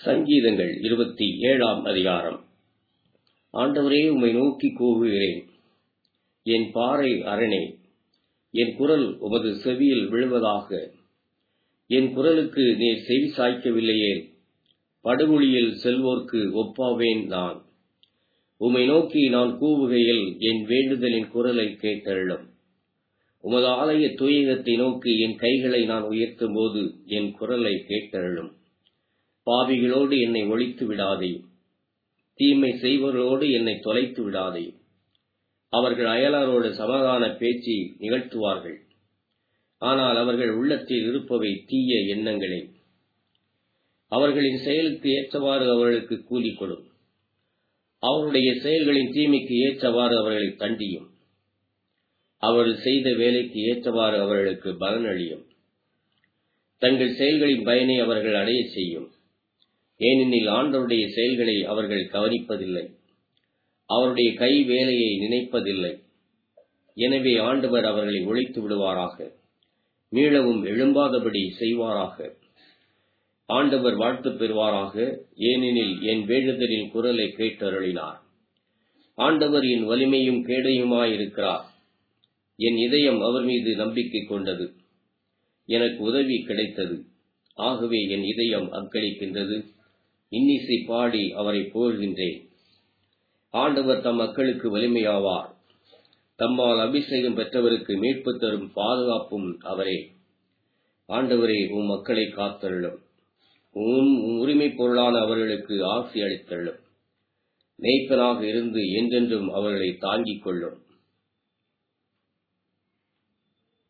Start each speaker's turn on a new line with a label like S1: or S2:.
S1: சங்கீதங்கள் இருபத்தி ஏழாம் அதிகாரம் ஆண்டவரே உம்மை நோக்கி கூவுகிறேன் என் பாறை அரணே என் குரல் உமது செவியில் விழுவதாக என் குரலுக்கு நீர் செவி சாய்க்கவில்லையே படுகுழியில் செல்வோர்க்கு ஒப்பாவேன் நான் உம்மை நோக்கி நான் கூவுகையில் என் வேண்டுதலின் குரலை கேட்டருளும் உமது ஆலய தூயகத்தை நோக்கி என் கைகளை நான் உயர்த்தும் போது என் குரலை கேட்டருளும் பாவிகளோடு என்னை ஒழித்து விடாதே தீமை செய்வர்களோடு என்னை தொலைத்து விடாதே அவர்கள் அயலாரோடு சமாதான பேச்சு நிகழ்த்துவார்கள் ஆனால் அவர்கள் உள்ளத்தில் இருப்பவை தீய எண்ணங்களே அவர்களின் செயலுக்கு ஏற்றவாறு அவர்களுக்கு கூலி கொடும் அவருடைய செயல்களின் தீமைக்கு ஏற்றவாறு அவர்களை தண்டியும் அவர்கள் செய்த வேலைக்கு ஏற்றவாறு அவர்களுக்கு பலனளியும் தங்கள் செயல்களின் பயனை அவர்கள் அடையச் செய்யும் ஏனெனில் ஆண்டவருடைய செயல்களை அவர்கள் கவனிப்பதில்லை அவருடைய கை வேலையை நினைப்பதில்லை எனவே ஆண்டவர் அவர்களை ஒழித்து விடுவாராக மீளவும் எழும்பாதபடி செய்வாராக ஆண்டவர் வாழ்த்து பெறுவாராக ஏனெனில் என் வேண்டுதலின் குரலை கேட்டருளினார் ஆண்டவர் என் வலிமையும் கேடையுமாயிருக்கிறார் என் இதயம் அவர் மீது நம்பிக்கை கொண்டது எனக்கு உதவி கிடைத்தது ஆகவே என் இதயம் அக்களிக்கின்றது இன்னிசை பாடி அவரை புகழ்கின்றேன் ஆண்டவர் தம் மக்களுக்கு வலிமையாவார் தம்மால் அபிஷேகம் பெற்றவருக்கு மீட்பு தரும் பாதுகாப்பும் அவரே ஆண்டவரே உம் மக்களை காத்தருளும் உம் உரிமை பொருளான அவர்களுக்கு ஆசி அளித்தருளும் மேய்ப்பனாக இருந்து என்றென்றும் அவர்களை தாங்கிக் கொள்ளும்